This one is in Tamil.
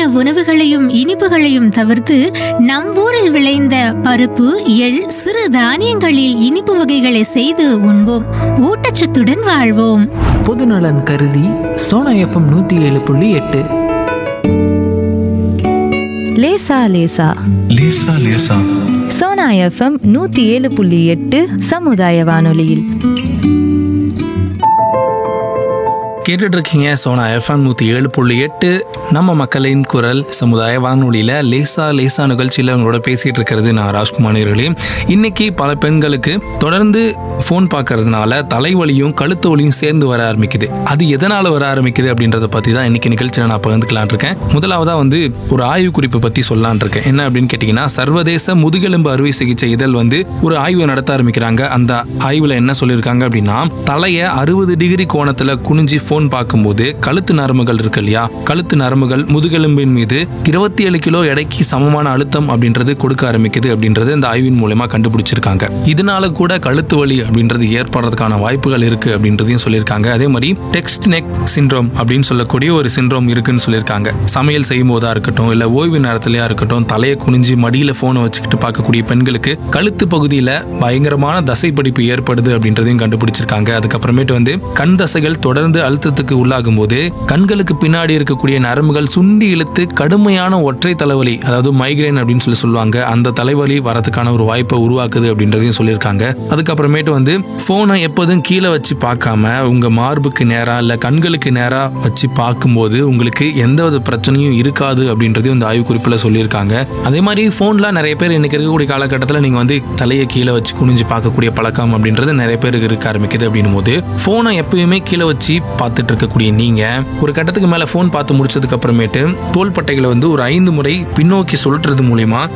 உணவுகளையும் இனிப்புகளையும் தவிர்த்து நம் ஊரில் விளைந்த பருப்பு எள் சிறு தானியங்களில் இனிப்பு வகைகளை செய்து உண்போம் ஊட்டச்சத்துடன் வாழ்வோம் பொதுநலன் கருதி சோனா எஃப்எம் நூற்றி ஏழு புள்ளி எட்டு லேசா லேசா லேசா லேசா சோனா எஃப்எம் நூத்தி ஏழு புள்ளி எட்டு சமுதாய வானொலியில் கேட்டுட்டு இருக்கீங்க சோனா எஃப்எம் நூற்றி ஏழு புள்ளி எட்டு நம்ம மக்களின் குரல் சமுதாய வானொலியில் லேசா லேசா நிகழ்ச்சியில் அவங்களோட பேசிகிட்டு இருக்கிறது நான் ராஜ்குமார் நேயர்களே இன்னைக்கு பல பெண்களுக்கு தொடர்ந்து ஃபோன் பார்க்கறதுனால தலைவலியும் கழுத்து வலியும் சேர்ந்து வர ஆரம்பிக்குது அது எதனால் வர ஆரம்பிக்குது அப்படின்றத பற்றி தான் இன்னைக்கு நிகழ்ச்சியில் நான் பகிர்ந்துக்கலான் இருக்கேன் முதலாவதாக வந்து ஒரு ஆய்வு குறிப்பு பற்றி சொல்லலான் இருக்கேன் என்ன அப்படின்னு கேட்டிங்கன்னா சர்வதேச முதுகெலும்பு அறுவை சிகிச்சை இதழ் வந்து ஒரு ஆய்வு நடத்த ஆரம்பிக்கிறாங்க அந்த ஆய்வில் என்ன சொல்லியிருக்காங்க அப்படின்னா தலையை அறுபது டிகிரி கோணத்தில் குனிஞ்சு ஃபோன் பார்க்கும்போது கழுத்து நரம்புகள் இருக்கு இல்லையா கழுத்து நரம்புகள் முதுகெலும்பின் மீது இருபத்தி ஏழு கிலோ எடைக்கு சமமான அழுத்தம் அப்படின்றது கொடுக்க ஆரம்பிக்குது அப்படின்றது இந்த ஆய்வின் மூலமா கண்டுபிடிச்சிருக்காங்க இதனால கூட கழுத்து வலி அப்படின்றது ஏற்படுறதுக்கான வாய்ப்புகள் இருக்கு அப்படின்றதையும் சொல்லியிருக்காங்க அதே மாதிரி டெக்ஸ்ட் நெக் சிண்ட்ரோம் அப்படின்னு சொல்லக்கூடிய ஒரு சிண்ட்ரோம் இருக்குன்னு சொல்லியிருக்காங்க சமையல் செய்யும் போதா இருக்கட்டும் இல்ல ஓய்வு நேரத்திலயா இருக்கட்டும் தலையை குனிஞ்சு மடியில போனை வச்சுக்கிட்டு பார்க்கக்கூடிய பெண்களுக்கு கழுத்து பகுதியில பயங்கரமான தசை பிடிப்பு ஏற்படுது அப்படின்றதையும் கண்டுபிடிச்சிருக்காங்க அதுக்கப்புறமேட்டு வந்து கண் தசைகள் தொடர்ந்து அழுத்தத்துக்கு உள்ளாகும் போது கண்களுக்கு பின்னாடி இருக்கக்கூடிய நரம்புகள் சுண்டி இழுத்து கடுமையான ஒற்றை தலைவலி அதாவது மைக்ரைன் அப்படின்னு சொல்லி சொல்லுவாங்க அந்த தலைவலி வரதுக்கான ஒரு வாய்ப்பை உருவாக்குது அப்படின்றதையும் சொல்லியிருக்காங்க அதுக்கப்புறமேட்டு வந்து போனை எப்போதும் கீழே வச்சு பார்க்காம உங்க மார்புக்கு நேரா இல்ல கண்களுக்கு நேரா வச்சு பார்க்கும்போது உங்களுக்கு எந்த வித பிரச்சனையும் இருக்காது அப்படின்றதையும் இந்த ஆய்வு குறிப்பில் சொல்லியிருக்காங்க அதே மாதிரி ஃபோன்ல நிறைய பேர் இன்னைக்கு இருக்கக்கூடிய காலகட்டத்தில் நீங்க வந்து தலையை கீழே வச்சு குனிஞ்சு பார்க்கக்கூடிய பழக்கம் அப்படின்றது நிறைய பேருக்கு இருக்க ஆரம்பிக்குது அப்படின்னும் போது போனை எப்பயுமே கீழே வச்சு பார்த்துட்டு இருக்கக்கூடிய நீங்க ஒரு கட்டத்துக்கு மேல ஃபோன் பார்த்து முடிச்சதுக்கு அப்புறமேட்டு தோள்பட்டைகளை வந்து ஒரு ஐந்து முறை பின்னோக்கி சுழற்றுறது மூலியமா